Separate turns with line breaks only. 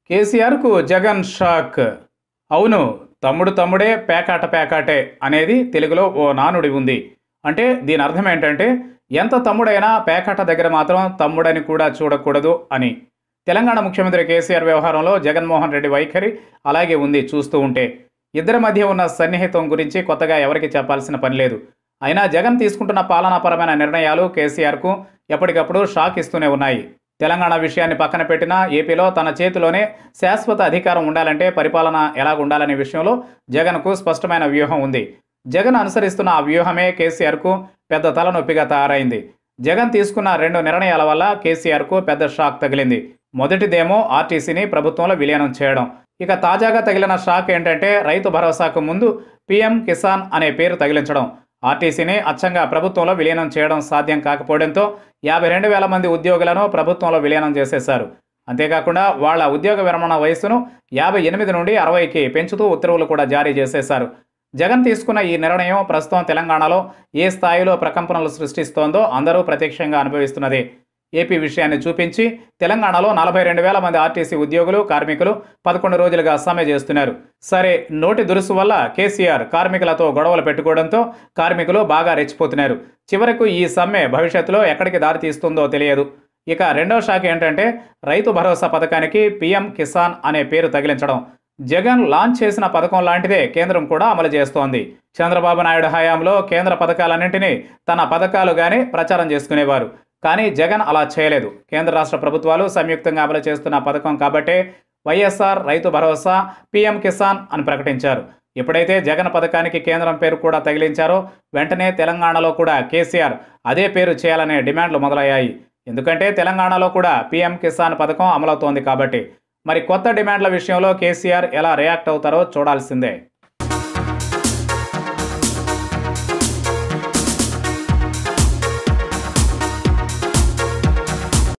కేసీఆర్కు జగన్ షాక్ అవును తమ్ముడు తమ్ముడే పేకాట పేకాటే అనేది తెలుగులో ఓ నానుడి ఉంది అంటే దీని అర్థం ఏంటంటే ఎంత తమ్ముడైనా పేకాట దగ్గర మాత్రం తమ్ముడని కూడా చూడకూడదు అని తెలంగాణ ముఖ్యమంత్రి కేసీఆర్ వ్యవహారంలో జగన్మోహన్ రెడ్డి వైఖరి అలాగే ఉంది చూస్తూ ఉంటే ఇద్దరి మధ్య ఉన్న సన్నిహితం గురించి కొత్తగా ఎవరికి చెప్పాల్సిన పని లేదు అయినా జగన్ తీసుకుంటున్న పాలనాపరమైన నిర్ణయాలు కేసీఆర్కు ఎప్పటికప్పుడు షాక్ ఇస్తూనే ఉన్నాయి తెలంగాణ విషయాన్ని పక్కన పెట్టినా ఏపీలో తన చేతిలోనే శాశ్వత అధికారం ఉండాలంటే పరిపాలన ఎలాగుండాలనే విషయంలో జగన్కు స్పష్టమైన వ్యూహం ఉంది జగన్ అనుసరిస్తున్న ఆ వ్యూహమే కేసీఆర్కు పెద్ద తలనొప్పిగా తయారైంది జగన్ తీసుకున్న రెండు నిర్ణయాల వల్ల కేసీఆర్కు పెద్ద షాక్ తగిలింది మొదటిదేమో ఆర్టీసీని ప్రభుత్వంలో విలీనం చేయడం ఇక తాజాగా తగిలిన షాక్ ఏంటంటే రైతు భరోసాకు ముందు పీఎం కిసాన్ అనే పేరు తగిలించడం ఆర్టీసీని అచ్చంగా ప్రభుత్వంలో విలీనం చేయడం సాధ్యం కాకపోవడంతో యాభై రెండు వేల మంది ఉద్యోగులను ప్రభుత్వంలో విలీనం చేసేశారు అంతేకాకుండా వాళ్ళ ఉద్యోగ విరమణ వయసును యాభై ఎనిమిది నుండి అరవైకి పెంచుతూ ఉత్తర్వులు కూడా జారీ చేసేశారు జగన్ తీసుకున్న ఈ నిర్ణయం ప్రస్తుతం తెలంగాణలో ఏ స్థాయిలో ప్రకంపనలు సృష్టిస్తోందో అందరూ ప్రత్యక్షంగా అనుభవిస్తున్నదే ఏపీ విషయాన్ని చూపించి తెలంగాణలో నలభై రెండు వేల మంది ఆర్టీసీ ఉద్యోగులు కార్మికులు పదకొండు రోజులుగా సమ్మె చేస్తున్నారు సరే నోటి దురుసు వల్ల కేసీఆర్ కార్మికులతో గొడవలు పెట్టుకోవడంతో కార్మికులు బాగా రెచ్చిపోతున్నారు చివరకు ఈ సమ్మె భవిష్యత్తులో ఎక్కడికి దారి తీస్తుందో తెలియదు ఇక రెండవ షాక్ ఏంటంటే రైతు భరోసా పథకానికి పీఎం కిసాన్ అనే పేరు తగిలించడం జగన్ లాంచ్ చేసిన పథకం లాంటిదే కేంద్రం కూడా అమలు చేస్తోంది చంద్రబాబు నాయుడు హయాంలో కేంద్ర పథకాలన్నింటినీ తన పథకాలుగానే ప్రచారం చేసుకునేవారు కానీ జగన్ అలా చేయలేదు కేంద్ర రాష్ట్ర ప్రభుత్వాలు సంయుక్తంగా అమలు చేస్తున్న పథకం కాబట్టే వైఎస్ఆర్ రైతు భరోసా పీఎం కిసాన్ అని ప్రకటించారు ఎప్పుడైతే జగన్ పథకానికి కేంద్రం పేరు కూడా తగిలించారో వెంటనే తెలంగాణలో కూడా కేసీఆర్ అదే పేరు చేయాలనే డిమాండ్లు మొదలయ్యాయి ఎందుకంటే తెలంగాణలో కూడా పీఎం కిసాన్ పథకం అమలవుతోంది కాబట్టి మరి కొత్త డిమాండ్ల విషయంలో కేసీఆర్ ఎలా రియాక్ట్ అవుతారో చూడాల్సిందే